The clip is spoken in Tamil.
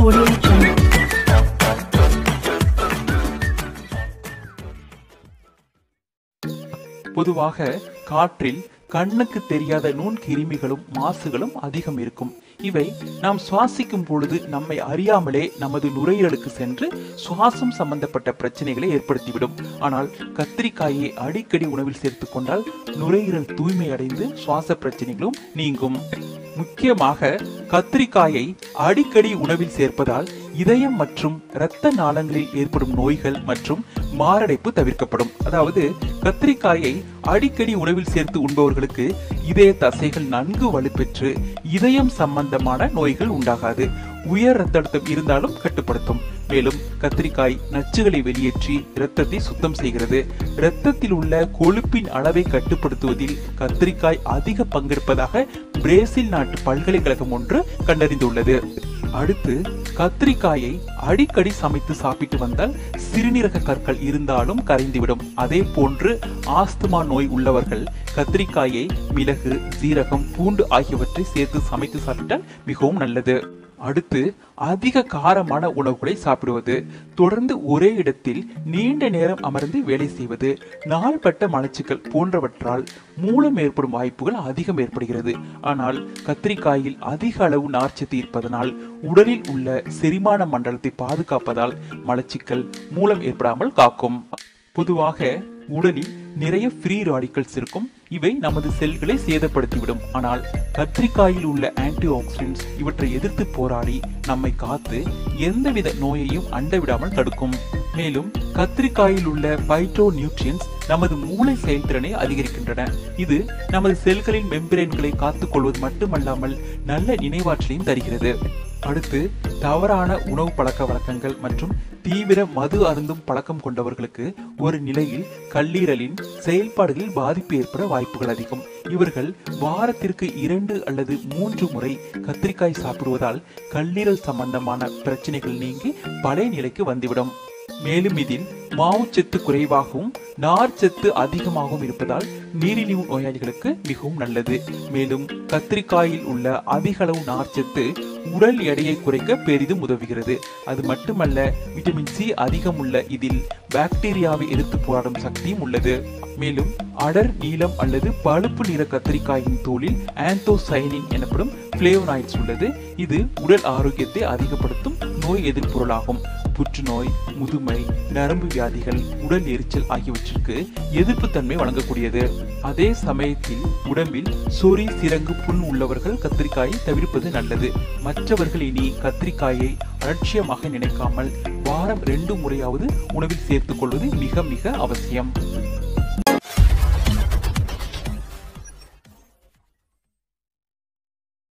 Audio Jungle. பொதுவாக காற்றில் கண்ணுக்கு தெரியாத நுண்கிருமிகளும் மாசுகளும் அதிகம் இருக்கும் இவை நாம் சுவாசிக்கும் பொழுது நம்மை அறியாமலே நமது நுரையீரலுக்கு சென்று சுவாசம் சம்பந்தப்பட்ட பிரச்சனைகளை ஏற்படுத்திவிடும் ஆனால் கத்திரிக்காயை அடிக்கடி உணவில் சேர்த்துக் கொண்டால் நுரையீரல் தூய்மை அடைந்து சுவாச பிரச்சனைகளும் நீங்கும் முக்கியமாக கத்திரிக்காயை அடிக்கடி உணவில் சேர்ப்பதால் இதயம் மற்றும் இரத்த நாளங்களில் ஏற்படும் நோய்கள் மற்றும் மாரடைப்பு தவிர்க்கப்படும் அதாவது கத்திரிக்காயை அடிக்கடி உணவில் சேர்த்து உண்பவர்களுக்கு இதய தசைகள் நன்கு வலுப்பெற்று இதயம் சம்பந்தமான நோய்கள் உண்டாகாது உயர் ரத்த அழுத்தம் இருந்தாலும் கட்டுப்படுத்தும் மேலும் கத்திரிக்காய் நச்சுகளை வெளியேற்றி இரத்தத்தை சுத்தம் செய்கிறது இரத்தத்தில் உள்ள கொழுப்பின் அளவை கட்டுப்படுத்துவதில் கத்திரிக்காய் அதிக பங்கெடுப்பதாக பிரேசில் நாட்டு பல்கலைக்கழகம் ஒன்று கண்டறிந்துள்ளது அடுத்து கத்திரிக்காயை அடிக்கடி சமைத்து சாப்பிட்டு வந்தால் சிறுநீரக கற்கள் இருந்தாலும் கரைந்துவிடும் அதே போன்று ஆஸ்துமா நோய் உள்ளவர்கள் கத்திரிக்காயை மிளகு சீரகம் பூண்டு ஆகியவற்றை சேர்த்து சமைத்து சாப்பிட்டால் மிகவும் நல்லது அடுத்து அதிக காரமான உணவுகளை சாப்பிடுவது தொடர்ந்து ஒரே இடத்தில் நீண்ட நேரம் அமர்ந்து வேலை செய்வது நாள்பட்ட மலச்சிக்கல் போன்றவற்றால் மூலம் ஏற்படும் வாய்ப்புகள் அதிகம் ஏற்படுகிறது ஆனால் கத்திரிக்காயில் அதிக அளவு நார்ச்சத்து இருப்பதனால் உடலில் உள்ள செரிமான மண்டலத்தை பாதுகாப்பதால் மலச்சிக்கல் மூலம் ஏற்படாமல் காக்கும் பொதுவாக உடலில் நிறைய ஃப்ரீ ராடிக்கல்ஸ் இருக்கும் இவை நமது செல்களை சேதப்படுத்திவிடும் ஆனால் கத்திரிக்காயில் உள்ள ஆன்டி ஆக்சிடென்ட்ஸ் இவற்றை எதிர்த்து போராடி நம்மை காத்து எந்தவித நோயையும் அண்டவிடாமல் தடுக்கும் மேலும் கத்திரிக்காயில் உள்ள பைட்டோ நியூட்ரியன்ஸ் நமது மூளை செயல்திறனை அதிகரிக்கின்றன இது நமது செல்களின் மெம்பிரேன்களை காத்துக் கொள்வது மட்டுமல்லாமல் நல்ல நினைவாற்றலையும் தருகிறது அடுத்து தவறான உணவு பழக்க வழக்கங்கள் மற்றும் தீவிர மது அருந்தும் பழக்கம் கொண்டவர்களுக்கு ஒரு நிலையில் கல்லீரலின் செயல்பாடுகளில் பாதிப்பு ஏற்பட வாய்ப்புகள் அதிகம் இவர்கள் வாரத்திற்கு இரண்டு அல்லது மூன்று முறை கத்திரிக்காய் சாப்பிடுவதால் கல்லீரல் சம்பந்தமான பிரச்சனைகள் நீங்கி பழைய நிலைக்கு வந்துவிடும் மேலும் இதில் மாவுச்சத்து குறைவாகவும் நார்ச்சத்து அதிகமாகவும் இருப்பதால் நீரிழிவு நோயாளிகளுக்கு மிகவும் நல்லது மேலும் கத்திரிக்காயில் உள்ள அதிக அளவு நார்ச்சத்து உடல் எடையை குறைக்க பெரிதும் உதவுகிறது அது மட்டுமல்ல விட்டமின் சி அதிகம் உள்ள இதில் பாக்டீரியாவை எதிர்த்து போராடும் சக்தியும் உள்ளது மேலும் அடர் நீலம் அல்லது பழுப்பு நிற கத்திரிக்காயின் தோலில் ஆந்தோசைனின் எனப்படும் பிளேவனாய்ட்ஸ் உள்ளது இது உடல் ஆரோக்கியத்தை அதிகப்படுத்தும் நோய் எதிர்ப்பொருளாகும் புற்றுநோய் முதுமை நரம்பு வியாதிகள் உடல் எரிச்சல் ஆகியவற்றிற்கு எதிர்ப்பு தன்மை வழங்கக்கூடியது அதே சமயத்தில் உடம்பில் சொறி சிரங்கு புண் உள்ளவர்கள் கத்திரிக்காயை தவிர்ப்பது நல்லது மற்றவர்கள் இனி கத்திரிக்காயை அலட்சியமாக நினைக்காமல் வாரம் ரெண்டு முறையாவது உணவில் சேர்த்துக் கொள்வது மிக மிக அவசியம்